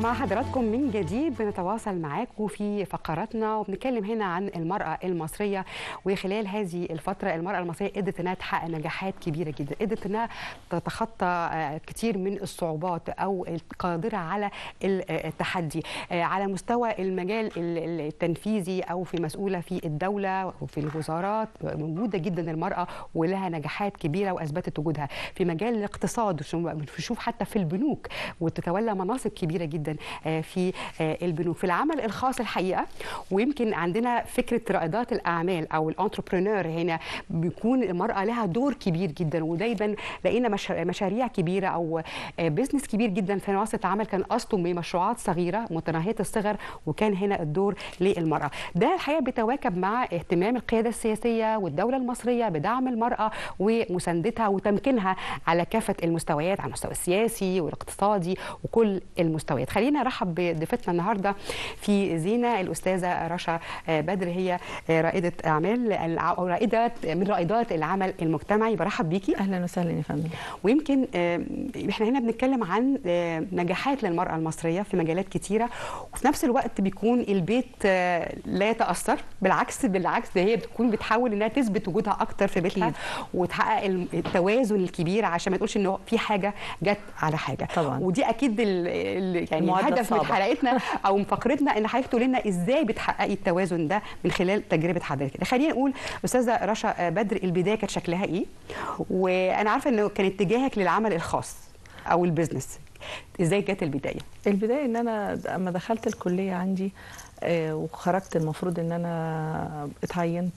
مع حضراتكم من جديد بنتواصل معاكم في فقراتنا وبنتكلم هنا عن المرأة المصرية وخلال هذه الفترة المرأة المصرية قدرت انها تحقق نجاحات كبيرة جدا قدرت انها تتخطى آه، كتير من الصعوبات او القادرة على ال- آه، التحدي آه، على مستوى المجال ال- التنفيذي او في مسؤولة في الدولة وفي الوزارات موجودة جدا المرأة ولها نجاحات كبيرة واثبتت وجودها في مجال الاقتصاد بنشوف حتى في البنوك وتتولى مناصب كبيره جدا آه، في آه، البنوك في العمل الخاص الحقيقه ويمكن عندنا فكره رائدات الاعمال او الانتربرينور هنا بيكون المراه لها دور كبير جدا ودايما لقينا مشا- مشاريع كبيره او آه، بيزنس كبير جدا في منصه عمل كان اصله من مشروعات صغيره متناهيه الصغر وكان هنا الدور للمراه ده الحقيقه بيتواكب مع اهتمام القياده السياسيه والدوله المصريه بدعم المراه ومساندتها وتمكينها على كافه المستويات على المستوى السياسي والاقتصادي وكل المستويات خلينا نرحب بضيفتنا النهارده في زينه الاستاذه رشا آه، بدر هي آه، رائده اعمال الع- او رائده من رائدات العمل المجتمعي برحب بيكي اهلا وسهلا يا فندم ويمكن آه، احنا هنا بنتكلم عن آه، نجاحات للمراه المصريه في مجالات كتيره وفي نفس الوقت بيكون البيت آه، لا يتاثر بالعكس بالعكس ده هي بتكون بتحاول انها تثبت وجودها اكتر في بيتها أكيد. وتحقق الم- التوازن الكبير عشان ما تقولش انه في حاجه جت على حاجه طبعاً. ودي اكيد ال ال يعني المعادلة الهدف من الصعبة. حلقتنا او من فقرتنا ان حضرتك تقولي لنا ازاي بتحققي التوازن ده من خلال تجربه حضرتك خلينا نقول استاذه رشا بدر البدايه كانت شكلها ايه وانا عارفه انه كان اتجاهك للعمل الخاص او البيزنس ازاي جت البدايه البدايه ان انا اما دخلت الكليه عندي آه، وخرجت المفروض ان انا اتعينت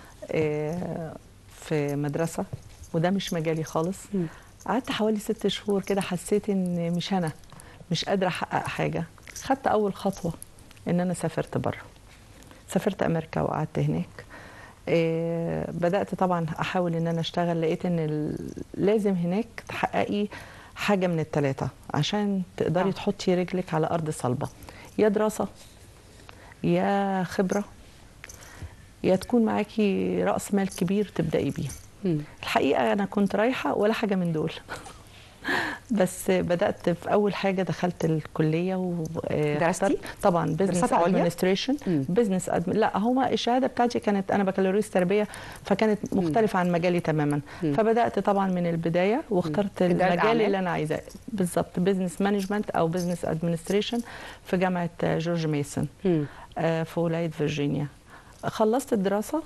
آه، في مدرسه وده مش مجالي خالص مم. قعدت حوالي ست شهور كده حسيت ان مش انا مش قادره احقق حاجه خدت اول خطوه ان انا سافرت بره سافرت امريكا وقعدت هناك آه، بدات طبعا احاول ان انا اشتغل لقيت ان ال- لازم هناك تحققي حاجه من الثلاثه عشان تقدري آه. تحطي رجلك على ارض صلبه يا دراسه يا خبره يا تكون معاكي راس مال كبير تبداي بيه مم. الحقيقه انا كنت رايحه ولا حاجه من دول بس بدات في اول حاجه دخلت الكليه و آه، درستي؟ اخترت- طبعا بزنس دراسات عليا؟ ادمنستريشن مم. بزنس أدم... لا هما الشهاده بتاعتي كانت انا بكالوريوس تربيه فكانت مختلفه عن مجالي تماما مم. فبدات طبعا من البدايه واخترت إدارة المجال أعمال؟ اللي انا عايزاه بالظبط بزنس مانجمنت او بزنس ادمنستريشن في جامعه آه، جورج ميسون مم. آه، في ولايه فيرجينيا خلصت الدراسه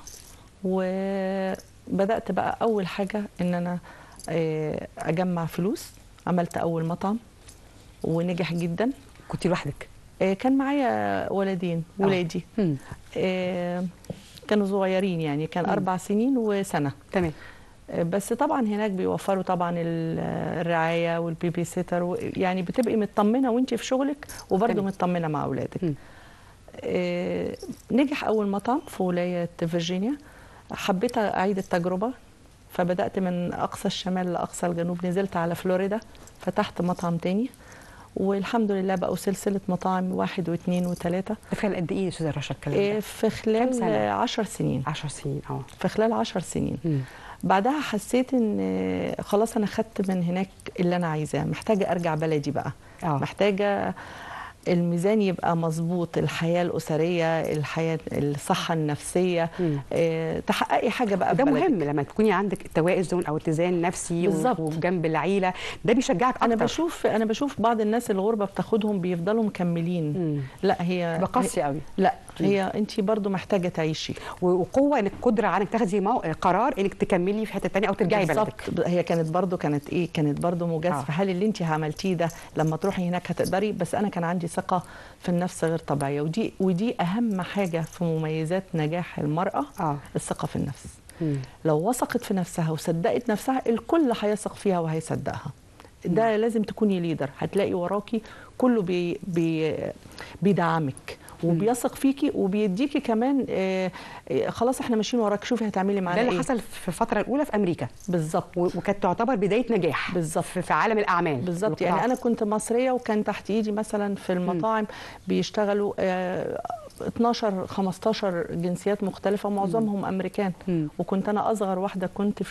وبدات بقى اول حاجه ان انا آه، اجمع فلوس عملت اول مطعم ونجح جدا كنت لوحدك آه، كان معايا ولدين ولادي مم. آه، كانوا صغيرين يعني كان مم. اربع سنين وسنه تمام آه، بس طبعا هناك بيوفروا طبعا ال- الرعايه والبيبي سيتر و- يعني بتبقي مطمنه وانت في شغلك وبرضه تمام. مطمنه مع اولادك مم. آه، نجح اول مطعم في ولايه فيرجينيا حبيت اعيد التجربه فبدات من اقصى الشمال لاقصى الجنوب نزلت على فلوريدا فتحت مطعم تاني والحمد لله بقوا سلسله مطاعم واحد واثنين وثلاثه ده في قد ايه يا استاذه رشا الكلام آه، ده في كام خلال سنة؟ آه، عشر سنين 10 سنين اه في خلال عشر سنين مم. بعدها حسيت ان آه، خلاص انا خدت من هناك اللي انا عايزاه محتاجه ارجع بلدي بقى اه محتاجه الميزان يبقى مظبوط الحياه الاسريه الحياه الصحه النفسيه مم. آه، تحققي حاجه بقى ده في بلدك. مهم لما تكوني عندك توازن او اتزان نفسي و- بالظبط. وجنب العيله ده بيشجعك اكتر انا بشوف انا بشوف بعض الناس الغربه بتاخدهم بيفضلوا مكملين مم. لا هي بقاسي قوي لا هي انت برضو محتاجه تعيشي و- وقوه انك قدره على انك تاخدي مو... قرار انك تكملي في حته تانية او ترجعي بلدك بالظبط هي كانت برضو كانت ايه كانت برضو مجازفه آه. هل اللي انت عملتيه ده لما تروحي هناك هتقدري بس انا كان عندي ثقه في النفس غير طبيعيه ودي ودي اهم حاجه في مميزات نجاح المراه اه الثقه في النفس مم. لو وثقت في نفسها وصدقت نفسها الكل هيثق فيها وهيصدقها ده لازم تكوني ليدر هتلاقي وراكي كله بي بي بيدعمك وبيثق فيكي وبيديكي كمان آه آه خلاص احنا ماشيين وراك شوفي هتعملي ده معانا اللي ايه حصل في الفتره الاولى في امريكا بالظبط و- وكانت تعتبر بدايه نجاح بالظبط. في في عالم الاعمال بالظبط يعني والقطاع. انا كنت مصريه وكان تحت ايدي مثلا في المطاعم بيشتغلوا آه، 12 15 جنسيات مختلفه معظمهم امريكان مم. وكنت انا اصغر واحده كنت فيهم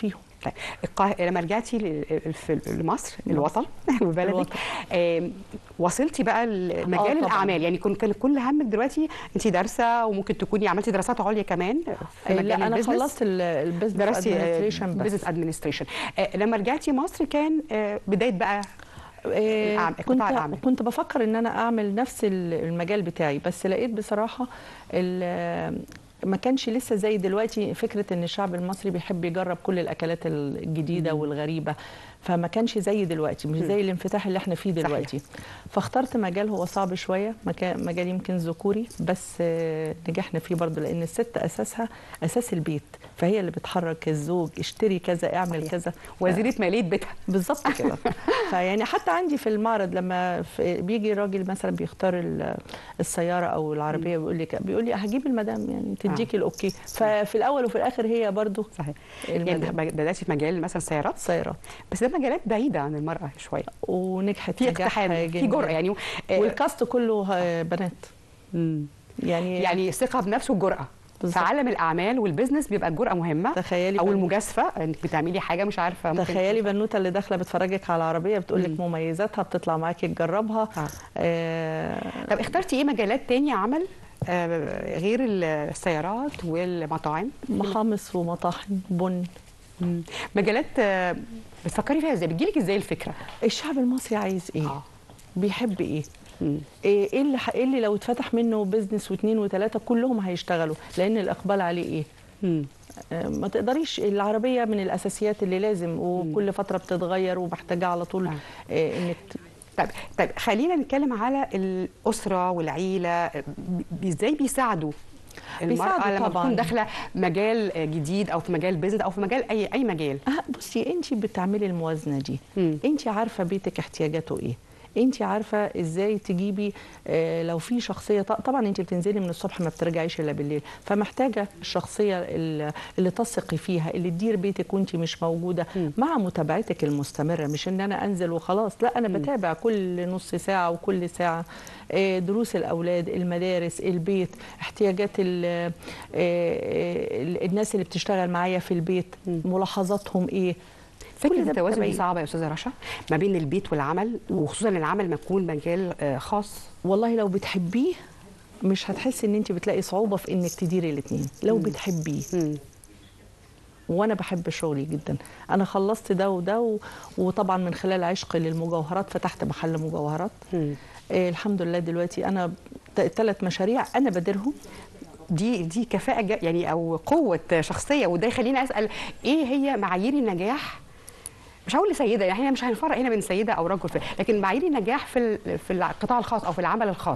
طيب القاه... لما رجعتي ل- في- لمصر الوطن وبلدك الوطن. آم، وصلتي بقى لمجال آه، طبعاً. الاعمال يعني كن كان كل همك دلوقتي انت دارسه وممكن تكوني عملتي دراسات عليا كمان في آه، مجال لا انا البيزنس. خلصت ال- البيزنس درستي ادمنستريشن بس بزنس ادمنستريشن لما رجعتي مصر كان آه، بدايه بقى آه، الأعم- كنت قطاع الأعمال. كنت بفكر ان انا اعمل نفس ال- المجال بتاعي بس لقيت بصراحه ال- ما كانش لسه زي دلوقتي فكره ان الشعب المصري بيحب يجرب كل الاكلات الجديده والغريبه فما كانش زي دلوقتي مش زي الانفتاح اللي احنا فيه صحيح. دلوقتي فاخترت مجال هو صعب شويه مكا- مجال يمكن ذكوري بس آه، نجحنا فيه برضو لان الست اساسها اساس البيت فهي اللي بتحرك الزوج اشتري كذا اعمل صحيح. كذا وزيره ماليه بيتها بالظبط كده فيعني حتى عندي في المعرض لما في بيجي راجل مثلا بيختار ال- السياره او العربيه بيقول لي ك- بيقول لي هجيب المدام يعني تديكي الاوكي ففي الاول وفي الاخر هي برضو صحيح المدام. يعني بداتي في مجال مثلا سيارات سيارات بس ده مجالات بعيده عن المراه شويه ونجحت في نجاح اقتحام في جميل. جرأه يعني آه، والكاست كله آه، بنات مم. يعني يعني ثقه بنفس والجرأه في بالظبط. عالم الاعمال والبزنس بيبقى الجرأه مهمه تخيلي او بن- المجازفه انك بتعملي حاجه مش عارفه ممكن تخيلي بنوته اللي داخله بتفرجك على العربيه بتقول لك مميزاتها بتطلع معاكي تجربها آه. آه طب اخترتي ايه مجالات تانية عمل آه، غير السيارات والمطاعم محامص ومطاحن بن مم. مجالات آه، بتفكري فيها ازاي بتجيلك ازاي الفكره الشعب المصري عايز ايه اه بيحب ايه مم. ايه إيه اللي ح- ايه اللي لو اتفتح منه بزنس واثنين وثلاثه كلهم هيشتغلوا لان الاقبال عليه ايه مم. آه، ما تقدريش العربيه من الاساسيات اللي لازم وكل فتره بتتغير ومحتاجه على طول آه. آه، انك ت- طيب طيب خلينا نتكلم على الاسره والعيله ب- ازاي بيساعدوا المرأة بيساعدوا لما طبعاً. تكون داخلة مجال جديد أو في مجال بيزنس أو في مجال أي أي مجال آه، بصي انت بتعملي الموازنه دي مم. انت عارفه بيتك احتياجاته ايه انت عارفه ازاي تجيبي آه، لو في شخصيه ط- طبعا انت بتنزلي من الصبح ما بترجعيش الا بالليل فمحتاجه الشخصيه ال- اللي تثقي فيها اللي تدير بيتك وانت مش موجوده مم. مع متابعتك المستمره مش ان انا انزل وخلاص لا انا بتابع كل نص ساعه وكل ساعه آه، دروس الاولاد المدارس البيت احتياجات ال- آه، آه، الناس اللي بتشتغل معايا في البيت ملاحظاتهم ايه كل فكرة ده التوازن دي بتتابعيه. صعبة يا أستاذة رشا ما بين البيت والعمل وخصوصا العمل ما يكون مجال آه، خاص والله لو بتحبيه مش هتحسي ان انت بتلاقي صعوبه في انك تديري الاثنين لو بتحبيه مم. وانا بحب شغلي جدا انا خلصت ده وده و... وطبعا من خلال عشقي للمجوهرات فتحت محل مجوهرات مم. آه الحمد لله دلوقتي انا ثلاث مشاريع انا بديرهم دي دي كفاءة جا- يعني أو قوة شخصية وده يخليني أسأل إيه هي معايير النجاح مش هقول لسيدة يعني احنا مش هنفرق هنا بين سيدة أو رجل لكن معايير النجاح في ال- في القطاع الخاص أو في العمل الخاص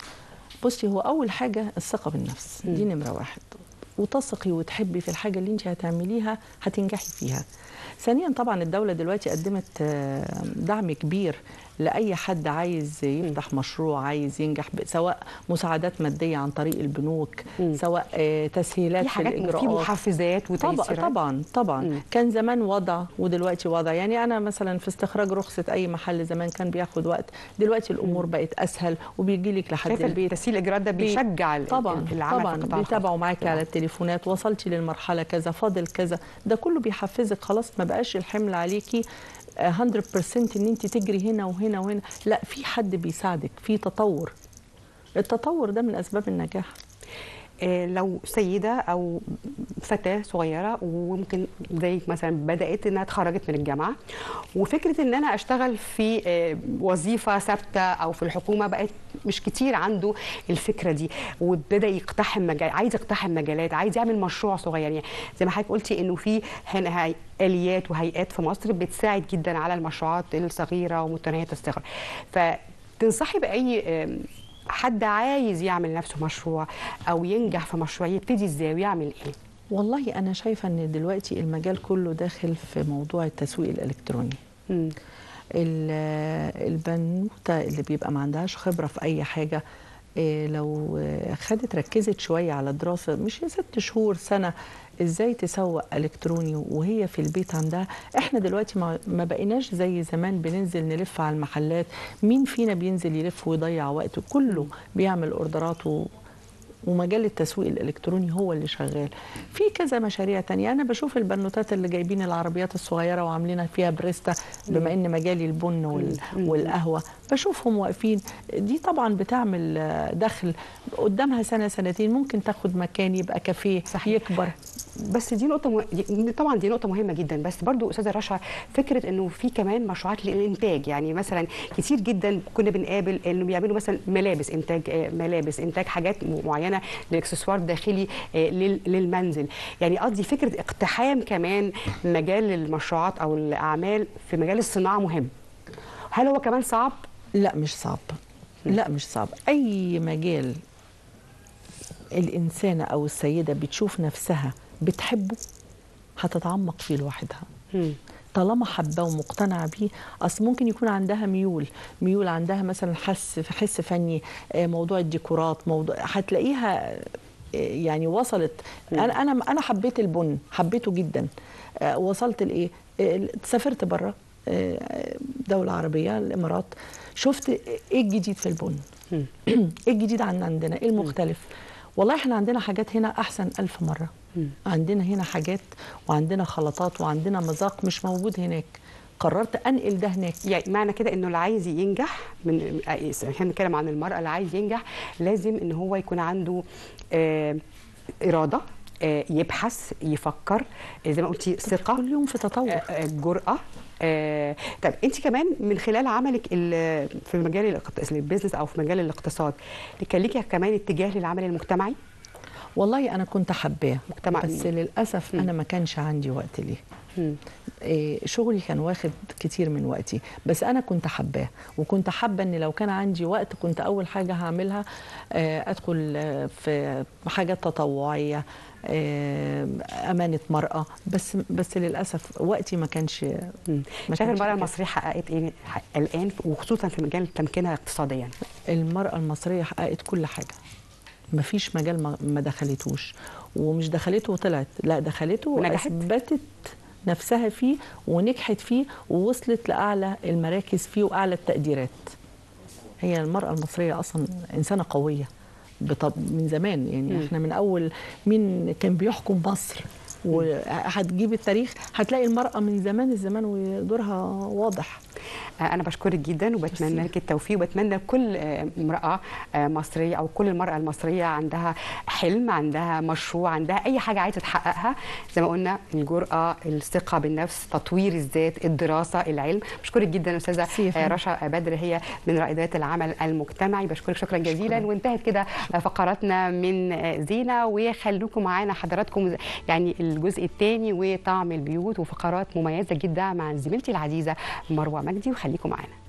بصي هو اول حاجه الثقه بالنفس دي نمره واحد وتثقي وتحبي في الحاجه اللي انت هتعمليها هتنجحي فيها ثانيا طبعا الدوله دلوقتي قدمت آه، دعم كبير لاي حد عايز يفتح مشروع عايز ينجح ب- سواء مساعدات ماديه عن طريق البنوك مم. سواء آه، تسهيلات في في حاجات في الاجراءات محفزات طبعا وتيسيرات طبعا طبعا مم. كان زمان وضع ودلوقتي وضع يعني انا مثلا في استخراج رخصه اي محل زمان كان بياخد وقت دلوقتي الامور بقت اسهل وبيجي لك لحد شايفه البيت تسهيل الاجراءات ده بي- بيشجع ال- طبعا العمل طبعا في القطاع الخاص. بيتابعوا معاكي على التليفونات وصلتي للمرحله كذا فاضل كذا ده كله بيحفزك خلاص ما بقاش الحمل عليكي آه، 100% ان انت تجري هنا وهنا وهنا لا في حد بيساعدك في تطور التطور ده من اسباب النجاح آه، لو سيده او فتاه صغيره وممكن زيك مثلا بدات انها اتخرجت من الجامعه وفكره ان انا اشتغل في آه، وظيفه ثابته او في الحكومه بقت مش كتير عنده الفكره دي وابتدى يقتحم مجال عايز يقتحم مجالات عايز يعمل مشروع صغير يعني زي ما حضرتك قلتي انه في هنا هي- اليات وهيئات في مصر بتساعد جدا على المشروعات الصغيره ومتناهيه الصغر فتنصحي باي آم، حد عايز يعمل نفسه مشروع او ينجح في مشروع يبتدي ازاي ويعمل ايه والله انا شايفه ان دلوقتي المجال كله داخل في موضوع التسويق الالكتروني مم. ال- البنوته اللي بيبقى ما عندهاش خبره في اي حاجه إيه، لو آه، خدت ركزت شويه على دراسه مش ست شهور سنه ازاي تسوق الكتروني وهي في البيت عندها احنا دلوقتي ما ما بقيناش زي زمان بننزل نلف على المحلات مين فينا بينزل يلف ويضيع وقته كله بيعمل اوردرات و ومجال التسويق الالكتروني هو اللي شغال في كذا مشاريع تانية انا بشوف البنوتات اللي جايبين العربيات الصغيره وعاملينها فيها بريستا بما ان مجالي البن وال- والقهوه بشوفهم واقفين دي طبعا بتعمل آه، دخل قدامها سنه سنتين ممكن تاخد مكان يبقى كافيه صحيح. يكبر بس دي نقطة مه... دي- طبعا دي نقطة مهمة جدا بس برضو أستاذة رشا فكرة إنه في كمان مشروعات للإنتاج يعني مثلا كتير جدا كنا بنقابل إنه بيعملوا مثلا ملابس إنتاج آه، ملابس إنتاج حاجات م- معينة للإكسسوار داخلي آه، لل- للمنزل يعني قصدي فكرة اقتحام كمان مجال المشروعات أو الأعمال في مجال الصناعة مهم هل هو كمان صعب؟ لا مش صعب لا مش صعب اي مجال الانسانه او السيده بتشوف نفسها بتحبه هتتعمق فيه لوحدها مم. طالما حباه ومقتنعه بيه اصل ممكن يكون عندها ميول ميول عندها مثلا حس حس فني آه، موضوع الديكورات موضوع هتلاقيها آه، يعني وصلت انا انا انا حبيت البن حبيته جدا آه، وصلت لايه آه، سافرت بره دولة عربية الإمارات شفت إيه الجديد في البن مم. إيه الجديد عن عندنا إيه المختلف والله إحنا عندنا حاجات هنا أحسن ألف مرة مم. عندنا هنا حاجات وعندنا خلطات وعندنا مذاق مش موجود هناك قررت أنقل ده هناك يعني معنى كده انه اللي عايز ينجح من احنا بنتكلم عن المراه اللي عايز ينجح لازم ان هو يكون عنده آه، اراده آه، يبحث يفكر آه، زي ما قلتي ثقه كل يوم في تطور آه، آه، جرأة آه، طب انت كمان من خلال عملك ال- في مجال الاقت- البيزنس او في مجال الاقتصاد كان ليكي كمان اتجاه للعمل المجتمعي والله أنا كنت حباه مجتمع بس للأسف أنا ما كانش عندي وقت ليه مم. إيه، شغلي كان واخد كتير من وقتي بس انا كنت حباه وكنت حابه ان لو كان عندي وقت كنت اول حاجه هعملها آه، ادخل آه، في حاجات تطوعيه آه، امانه مراه بس بس للاسف وقتي ما كانش مم. ما شايفه كانش المراه كده. المصريه حققت ايه ح- الان وخصوصا في مجال تمكينها اقتصاديا المرأة المصرية حققت كل حاجة مفيش مجال ما- ما دخلتوش ومش دخلته وطلعت لا دخلته ونجحت؟ وأثبتت نفسها فيه ونجحت فيه ووصلت لأعلى المراكز فيه وأعلى التقديرات هي المرأة المصرية أصلا إنسانة قوية بطب من زمان يعني مم. احنا من أول مين كان بيحكم مصر وهتجيب التاريخ هتلاقي المرأة من زمان الزمان ودورها واضح آه، انا بشكرك جدا وبتمنى ميرسي. لك التوفيق وبتمنى كل آه، امراه آه، مصريه او كل المراه المصريه عندها حلم عندها مشروع عندها اي حاجه عايزه تحققها زي ما قلنا الجرأه الثقه بالنفس تطوير الذات الدراسه العلم بشكرك جدا استاذه ميرسي يا آه، فندم. رشا بدر هي من رائدات العمل المجتمعي بشكرك شكرا جزيلا شكراً. وانتهت كده آه، فقراتنا من آه، زينه وخلوكم معانا حضراتكم يعني الجزء الثاني وطعم البيوت وفقرات مميزه جدا مع زميلتي العزيزه مروه مجدي وخليكم معانا